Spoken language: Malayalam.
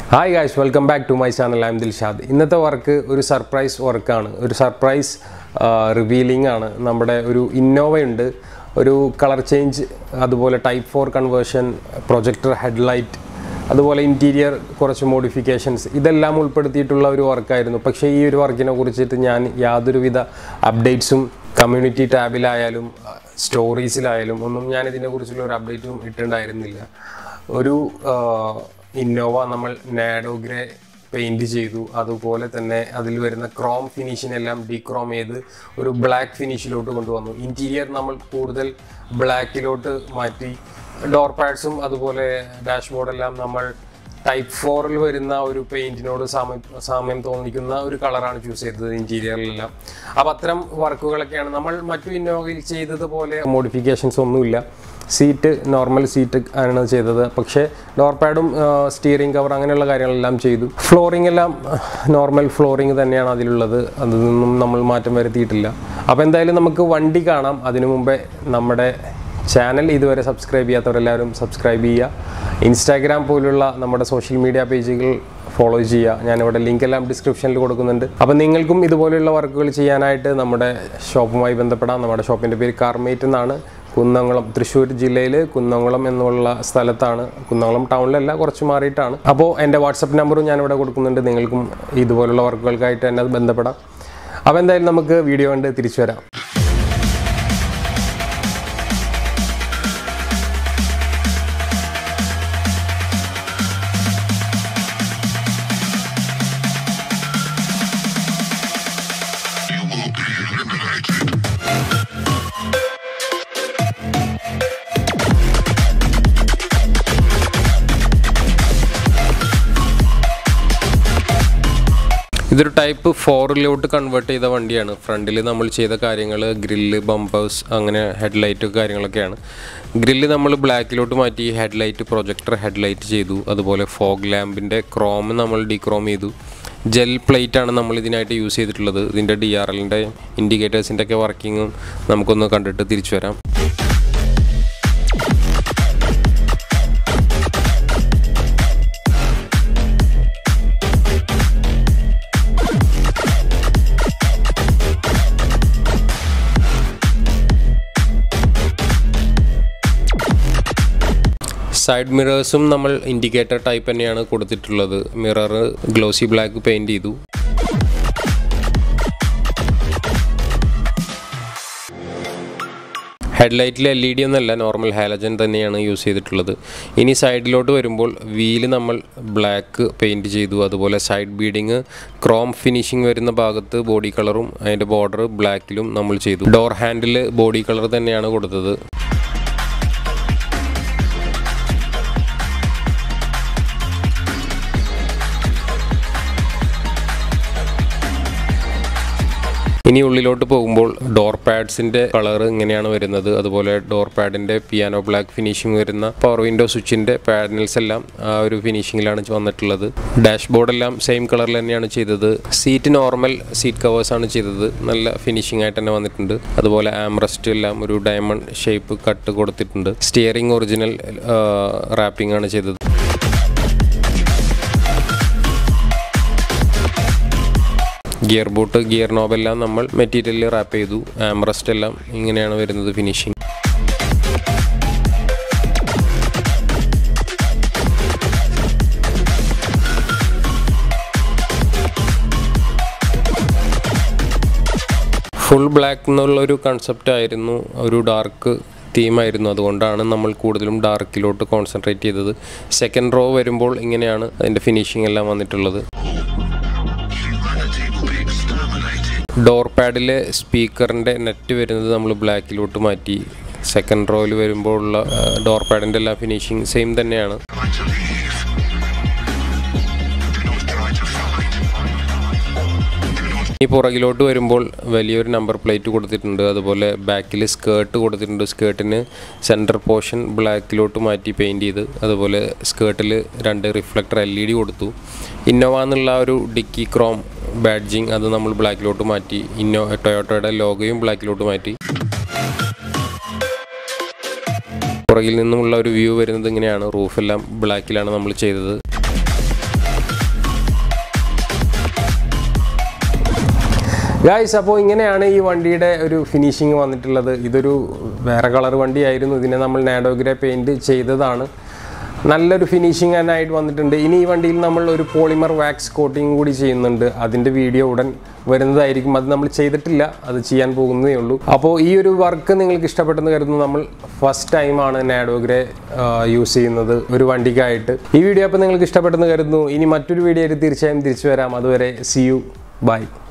hi guys welcome back to my channel I am Dilshad ഇന്നത്തെ വർക്ക് ഒരു സർപ്രൈസ് വർക്കാണ് ഒരു സർപ്രൈസ് റിവീലിംഗ് ആണ് നമ്മുടെ ഒരു ഇന്നോവ ഉണ്ട് ഒരു കളർ ചേഞ്ച് അതുപോലെ type four conversion projector headlight അതുപോലെ ഇൻറ്റീരിയർ കുറച്ച് മോഡിഫിക്കേഷൻസ് ഇതെല്ലാം ഉൾപ്പെടുത്തിയിട്ടുള്ള ഒരു വർക്കായിരുന്നു പക്ഷേ ഈ ഒരു വർക്കിനെ കുറിച്ചിട്ട് ഞാൻ യാതൊരുവിധ അപ്ഡേറ്റ്സും കമ്മ്യൂണിറ്റി ടാബിലായാലും സ്റ്റോറീസിലായാലും ഒന്നും ഞാൻ ഇതിനെക്കുറിച്ചുള്ള ഒരു അപ്ഡേറ്റും ഇട്ടിട്ടുണ്ടായിരുന്നില്ല ഒരു ഇന്നോവ നമ്മൾ നാഡോഗ്രെ പെയിൻറ് ചെയ്തു അതുപോലെ തന്നെ അതിൽ വരുന്ന ക്രോം ഫിനിഷിനെല്ലാം ഡീക്രോം ചെയ്ത് ഒരു ബ്ലാക്ക് ഫിനിഷിലോട്ട് കൊണ്ടുവന്നു ഇൻറ്റീരിയർ നമ്മൾ കൂടുതൽ ബ്ലാക്കിലോട്ട് മാറ്റി ഡോർ പാഡ്സും അതുപോലെ ഡാഷ്ബോർഡെല്ലാം നമ്മൾ ടൈപ്പ് ഫോറിൽ വരുന്ന ഒരു പെയിന്റിനോട് സാമ്യം സാമ്യം തോന്നിക്കുന്ന ഒരു കളറാണ് ചൂസ് ചെയ്തത് ഇൻറ്റീരിയറിലെല്ലാം അപ്പം അത്തരം വർക്കുകളൊക്കെയാണ് നമ്മൾ മറ്റു ഇന്നോവയിൽ ചെയ്തതുപോലെ മോഡിഫിക്കേഷൻസ് ഒന്നുമില്ല സീറ്റ് നോർമൽ സീറ്റ് ആണ് ചെയ്തത് പക്ഷേ ഡോർ പാഡും സ്റ്റിയറിംഗ് കവർ അങ്ങനെയുള്ള കാര്യങ്ങളെല്ലാം ചെയ്തു ഫ്ലോറിംഗ് എല്ലാം നോർമൽ ഫ്ലോറിംഗ് തന്നെയാണ് അതിലുള്ളത് അതിൽ നിന്നും നമ്മൾ മാറ്റം വരുത്തിയിട്ടില്ല അപ്പോൾ എന്തായാലും നമുക്ക് വണ്ടി കാണാം അതിനു മുമ്പേ നമ്മുടെ ചാനൽ ഇതുവരെ സബ്സ്ക്രൈബ് ചെയ്യാത്തവരെല്ലാവരും സബ്സ്ക്രൈബ് ചെയ്യുക ഇൻസ്റ്റാഗ്രാം പോലുള്ള നമ്മുടെ സോഷ്യൽ മീഡിയ പേജുകൾ ഫോളോ ചെയ്യുക ഞാനിവിടെ ലിങ്ക് എല്ലാം ഡിസ്ക്രിപ്ഷനിൽ കൊടുക്കുന്നുണ്ട് അപ്പോൾ നിങ്ങൾക്കും ഇതുപോലെയുള്ള വർക്കുകൾ ചെയ്യാനായിട്ട് നമ്മുടെ ഷോപ്പുമായി ബന്ധപ്പെടാം നമ്മുടെ ഷോപ്പിൻ്റെ പേര് കാർമേറ്റ് എന്നാണ് കുന്നംകുളം തൃശ്ശൂർ ജില്ലയിൽ കുന്നംകുളം എന്നുള്ള സ്ഥലത്താണ് കുന്നംകുളം ടൗണിലല്ല കുറച്ച് മാറിയിട്ടാണ് അപ്പോൾ എൻ്റെ വാട്സപ്പ് നമ്പറും ഞാനിവിടെ കൊടുക്കുന്നുണ്ട് നിങ്ങൾക്കും ഇതുപോലുള്ള വർക്കുകൾക്കായിട്ട് എന്നെ ബന്ധപ്പെടാം അപ്പോൾ എന്തായാലും നമുക്ക് വീഡിയോ കണ്ട് തിരിച്ചു വരാം ഇതൊരു ടൈപ്പ് ഫോറിലോട്ട് കൺവേർട്ട് ചെയ്ത വണ്ടിയാണ് ഫ്രണ്ടിൽ നമ്മൾ ചെയ്ത കാര്യങ്ങൾ ഗ്രില്ല് ബമ്പേഴ്സ് അങ്ങനെ ഹെഡ്ലൈറ്റ് കാര്യങ്ങളൊക്കെയാണ് ഗ്രില്ല് നമ്മൾ ബ്ലാക്കിലോട്ട് മാറ്റി ഹെഡ്ലൈറ്റ് പ്രൊജക്ടർ ഹെഡ്ലൈറ്റ് ചെയ്തു അതുപോലെ ഫോഗ് ലാമ്പിൻ്റെ ക്രോം നമ്മൾ ഡീക്രോം ചെയ്തു ജെൽ പ്ലേറ്റ് ആണ് നമ്മൾ ഇതിനായിട്ട് യൂസ് ചെയ്തിട്ടുള്ളത് ഇതിൻ്റെ ഡി ആർ എല്ലിൻ്റെ ഇൻഡിക്കേറ്റേഴ്സിൻ്റെ ഒക്കെ വർക്കിങ്ങും നമുക്കൊന്ന് കണ്ടിട്ട് തിരിച്ചു വരാം സൈഡ് മിറേഴ്സും നമ്മൾ ഇൻഡിക്കേറ്റർ ടൈപ്പ് തന്നെയാണ് കൊടുത്തിട്ടുള്ളത് മിറർ ഗ്ലോസി ബ്ലാക്ക് പെയിൻറ് ചെയ്തു ഹെഡ്ലൈറ്റിൽ എൽ ഇ ഡി ഒന്നല്ല നോർമൽ ഹാലജൻ തന്നെയാണ് യൂസ് ചെയ്തിട്ടുള്ളത് ഇനി സൈഡിലോട്ട് വരുമ്പോൾ വീല് നമ്മൾ ബ്ലാക്ക് പെയിൻറ് ചെയ്തു അതുപോലെ സൈഡ് ബീഡിങ് ക്രോം ഫിനിഷിംഗ് വരുന്ന ഭാഗത്ത് ബോഡി കളറും അതിൻ്റെ ബോർഡർ ബ്ലാക്കിലും നമ്മൾ ചെയ്തു ഡോർ ഹാൻഡിൽ ബോഡി കളർ തന്നെയാണ് കൊടുത്തത് ഇനി ഉള്ളിലോട്ട് പോകുമ്പോൾ ഡോർ പാഡ്സിന്റെ കളർ ഇങ്ങനെയാണ് വരുന്നത് അതുപോലെ ഡോർ പാഡിന്റെ പിയാനോ ബ്ലാക്ക് ഫിനിഷിംഗ് വരുന്ന പവർ വിൻഡോ സ്വിച്ചിന്റെ പാനൽസ് എല്ലാം ആ ഒരു ഫിനിഷിംഗിലാണ് വന്നിട്ടുള്ളത് ഡാഷ്ബോർഡ് എല്ലാം സെയിം കളറിൽ തന്നെയാണ് ചെയ്തത് സീറ്റ് നോർമൽ സീറ്റ് കവേഴ്സ് ആണ് ചെയ്തത് നല്ല ഫിനിഷിംഗ് ആയിട്ട് തന്നെ വന്നിട്ടുണ്ട് അതുപോലെ ആംറസ്റ്റ് എല്ലാം ഒരു ഡയമണ്ട് ഷേപ്പ് കട്ട് കൊടുത്തിട്ടുണ്ട് സ്റ്റിയറിംഗ് ഒറിജിനൽ റാപ്പിംഗ് ആണ് ചെയ്തത് ഗിയർ ബോട്ട് ഗിയർ നോബെല്ലാം നമ്മൾ മെറ്റീരിയലിൽ റാപ്പ് ചെയ്തു ആംറസ്റ്റ് എല്ലാം ഇങ്ങനെയാണ് വരുന്നത് ഫിനിഷിംഗ് ഫുൾ ബ്ലാക്ക് എന്നുള്ളൊരു കൺസെപ്റ്റ് ആയിരുന്നു ഒരു ഡാർക്ക് തീമായിരുന്നു അതുകൊണ്ടാണ് നമ്മൾ കൂടുതലും ഡാർക്കിലോട്ട് കോൺസെൻട്രേറ്റ് ചെയ്തത് സെക്കൻഡ് റോ വരുമ്പോൾ ഇങ്ങനെയാണ് അതിൻ്റെ ഫിനിഷിംഗ് എല്ലാം വന്നിട്ടുള്ളത് ഡോർ പാഡിലെ സ്പീക്കറിൻ്റെ നെറ്റ് വരുന്നത് നമ്മൾ ബ്ലാക്കിലോട്ട് മാറ്റി സെക്കൻഡ് റോയിൽ വരുമ്പോൾ ഉള്ള ഡോർ പാഡിൻ്റെ എല്ലാ ഫിനിഷിങ് സെയിം തന്നെയാണ് ഈ പുറകിലോട്ട് വരുമ്പോൾ വലിയൊരു നമ്പർ പ്ലേറ്റ് കൊടുത്തിട്ടുണ്ട് അതുപോലെ ബാക്കിൽ സ്കേർട്ട് കൊടുത്തിട്ടുണ്ട് സ്കേർട്ടിന് സെൻറ്റർ പോർഷൻ ബ്ലാക്കിലോട്ട് മാറ്റി പെയിൻറ് ചെയ്ത് അതുപോലെ സ്കേർട്ടിൽ രണ്ട് റിഫ്ലക്ടർ എൽ ഇ ഡി കൊടുത്തു ഇന്നോവ എന്നുള്ള ഒരു ഡിക്കി ക്രോം ബാഡ്ജിങ് അത് നമ്മൾ ബ്ലാക്കിലോട്ട് മാറ്റി ഇന്നോ ടൊയോട്ടോയുടെ ലോഗോയും ബ്ലാക്കിലോട്ട് മാറ്റി പുറകിൽ നിന്നുമുള്ള ഒരു വ്യൂ വരുന്നത് ഇങ്ങനെയാണ് റൂഫെല്ലാം ബ്ലാക്കിലാണ് നമ്മൾ ചെയ്തത് ഗായ്സ് അപ്പോൾ ഇങ്ങനെയാണ് ഈ വണ്ടിയുടെ ഒരു ഫിനിഷിങ് വന്നിട്ടുള്ളത് ഇതൊരു വേറെ കളർ വണ്ടിയായിരുന്നു ഇതിനെ നമ്മൾ നാഡോഗ്രെ പെയിൻറ് ചെയ്തതാണ് നല്ലൊരു ഫിനിഷിങ് ആയിട്ട് വന്നിട്ടുണ്ട് ഇനി ഈ വണ്ടിയിൽ നമ്മൾ ഒരു പോളിമർ വാക്സ് കോട്ടിങ് കൂടി ചെയ്യുന്നുണ്ട് അതിൻ്റെ വീഡിയോ ഉടൻ വരുന്നതായിരിക്കും അത് നമ്മൾ ചെയ്തിട്ടില്ല അത് ചെയ്യാൻ പോകുന്നതേ ഉള്ളൂ അപ്പോൾ ഈ ഒരു വർക്ക് നിങ്ങൾക്ക് ഇഷ്ടപ്പെട്ടെന്ന് കരുതുന്നു നമ്മൾ ഫസ്റ്റ് ടൈമാണ് നാഡോഗ്രെ യൂസ് ചെയ്യുന്നത് ഒരു വണ്ടിക്കായിട്ട് ഈ വീഡിയോ അപ്പോൾ നിങ്ങൾക്ക് ഇഷ്ടപ്പെട്ടെന്ന് കരുതുന്നു ഇനി മറ്റൊരു വീഡിയോ ആയിട്ട് തീർച്ചയായും തിരിച്ചു വരാം അതുവരെ സി യു ബൈ